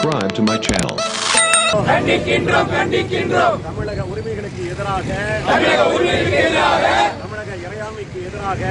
subscribe to my channel. கண்டிக்கின்றோம் கண்டிக்கின்றோம் தமிழக உரிமைகளுக்கு எதிராக தமிழக உரிமைகளுக்கு எதிராக தமிழக இறையாண்மைக்கு எதிராக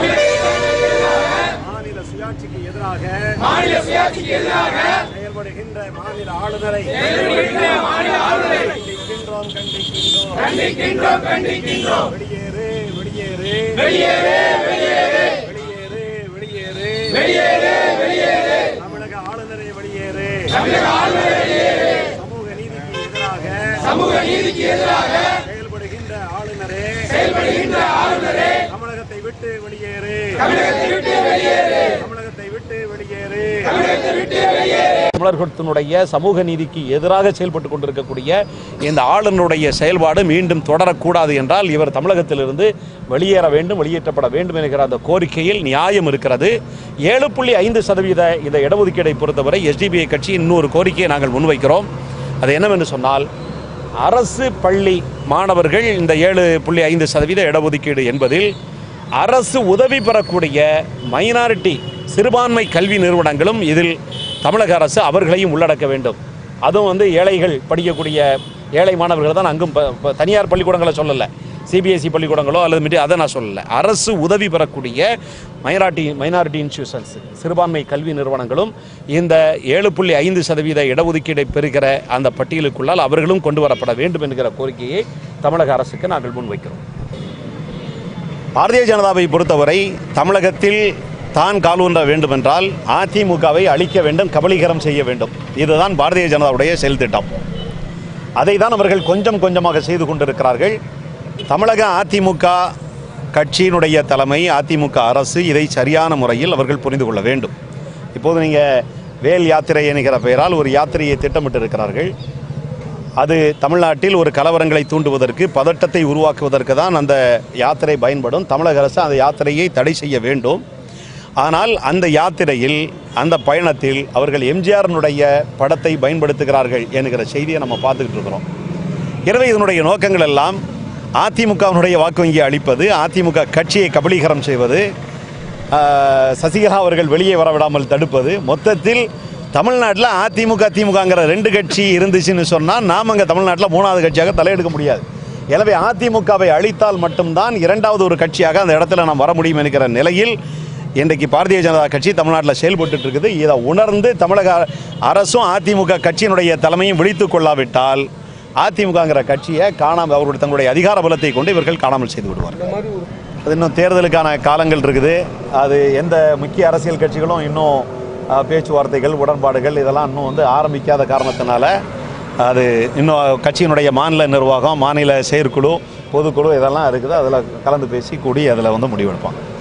மாநில சுயாட்சிக்கு எதிராக மாநில சுயாட்சிக்கு எதிராக செயல்படுகின்ற மாநில ஆளுநரை செயல்படுகின்ற மாநில ஆளுநரை கண்டிக்கின்றோம் கண்டிக்கின்றோம் கண்டிக்கின்றோம் கண்டிக்கின்றோம் வெளியேறு வெளியேறு வெளியேறு வெளியேறு வெளியேறு வெளியேறு வெளியேறு வெளியேறு தமிழக ஆளுநரை வெளியேறு தமிழக ஆளுநரை வெளியேறு சமூக நீதிக்கு எதிராக சமூக நீதிக்கு எதிராக செயல்படுகின்ற ஆளுநரே செயல்படுகின்ற ஆளுநரை தமிழகத்தை விட்டு வெளியேறு தமிழகத்தை விட்டு வெளியேறு தமிழகத்தை விட்டு வெளியேறு தமிழகத்தை விட்டு வெளியேறு தமிழர்களுடைய சமூக நீதிக்கு எதிராக செயல்பட்டு கொண்டிருக்கக்கூடிய இந்த ஆளுநருடைய செயல்பாடு மீண்டும் தொடரக்கூடாது என்றால் இவர் தமிழகத்திலிருந்து வெளியேற வேண்டும் வெளியேற்றப்பட வேண்டும் என்கிற அந்த கோரிக்கையில் நியாயம் இருக்கிறது ஏழு புள்ளி ஐந்து சதவீத இந்த இடஒதுக்கீடை பொறுத்தவரை எஸ்டிபிஐ கட்சி இன்னொரு கோரிக்கையை நாங்கள் முன்வைக்கிறோம் அது என்னவென்று சொன்னால் அரசு பள்ளி மாணவர்கள் இந்த ஏழு புள்ளி ஐந்து சதவீத இடஒதுக்கீடு என்பதில் அரசு உதவி பெறக்கூடிய மைனாரிட்டி சிறுபான்மை கல்வி நிறுவனங்களும் இதில் தமிழக அரசு அவர்களையும் உள்ளடக்க வேண்டும் அதுவும் வந்து ஏழைகள் படிக்கக்கூடிய ஏழை மாணவர்கள் தான் அங்கும் ப- ப- தனியார் பள்ளிக்கூடங்களை சொல்லலை சிபிஎஸ்சி பள்ளிக்கூடங்களோ அல்லது மிட்டி அதை நான் சொல்லலை அரசு உதவி பெறக்கூடிய மைனாரிட்டி மைனாரிட்டி இன்ஸ்டியூஷன்ஸ் சிறுபான்மை கல்வி நிறுவனங்களும் இந்த ஏழு புள்ளி ஐந்து சதவீத இடஒதுக்கீடை பெறுகிற அந்த பட்டியலுக்குள்ளால் அவர்களும் கொண்டு வரப்பட வேண்டும் என்கிற கோரிக்கையை தமிழக அரசுக்கு நாங்கள் முன்வைக்கிறோம் பாரதிய ஜனதாவை பொறுத்தவரை தமிழகத்தில் தான் காலூன்ற வேண்டுமென்றால் அதிமுகவை அழிக்க வேண்டும் கபலீகரம் செய்ய வேண்டும் இதுதான் பாரதிய ஜனதாவுடைய செயல் திட்டம் அதை தான் அவர்கள் கொஞ்சம் கொஞ்சமாக செய்து கொண்டிருக்கிறார்கள் தமிழக அதிமுக கட்சியினுடைய தலைமை அதிமுக அரசு இதை சரியான முறையில் அவர்கள் புரிந்து கொள்ள வேண்டும் இப்போது நீங்கள் வேல் யாத்திரை என்கிற பெயரால் ஒரு யாத்திரையை திட்டமிட்டிருக்கிறார்கள் அது தமிழ்நாட்டில் ஒரு கலவரங்களை தூண்டுவதற்கு பதட்டத்தை உருவாக்குவதற்கு தான் அந்த யாத்திரை பயன்படும் தமிழக அரசு அந்த யாத்திரையை தடை செய்ய வேண்டும் ஆனால் அந்த யாத்திரையில் அந்த பயணத்தில் அவர்கள் எம்ஜிஆரினுடைய படத்தை பயன்படுத்துகிறார்கள் என்கிற செய்தியை நம்ம பார்த்துக்கிட்டு இருக்கிறோம் எனவே இதனுடைய நோக்கங்கள் எல்லாம் அதிமுகவினுடைய வாக்கு வங்கியை அளிப்பது அதிமுக கட்சியை கபலீகரம் செய்வது ஆஹ், சசிகலா அவர்கள் வெளியே வர விடாமல் தடுப்பது மொத்தத்தில் தமிழ்நாட்டில் அதிமுக திமுகங்கிற ரெண்டு கட்சி இருந்துச்சுன்னு சொன்னால் நாம் அங்கே தமிழ்நாட்டில் மூணாவது கட்சியாக தலையெடுக்க முடியாது எனவே அதிமுகவை அழித்தால் மட்டும்தான் இரண்டாவது ஒரு கட்சியாக அந்த இடத்துல நாம் வர முடியும் என்கிற நிலையில் இன்றைக்கு பாரதிய ஜனதா கட்சி தமிழ்நாட்டில் செயல்பட்டு இருக்குது இதை உணர்ந்து தமிழக அரசும் அதிமுக கட்சியினுடைய தலைமையும் விழித்து கொள்ளாவிட்டால் அதிமுகங்கிற கட்சியை காணாமல் அவருடைய தங்களுடைய அதிகார பலத்தை கொண்டு இவர்கள் காணாமல் செய்து விடுவார்கள் அது இன்னும் தேர்தலுக்கான காலங்கள் இருக்குது அது எந்த முக்கிய அரசியல் கட்சிகளும் இன்னும் அஹ், பேச்சுவார்த்தைகள் உடன்பாடுகள் இதெல்லாம் இன்னும் வந்து ஆரம்பிக்காத காரணத்தினால அது இன்னும் கட்சியினுடைய மாநில நிர்வாகம் மாநில செயற்குழு பொதுக்குழு இதெல்லாம் இருக்குது அதில் கலந்து பேசி கூடி அதில் வந்து முடிவெடுப்பாங்க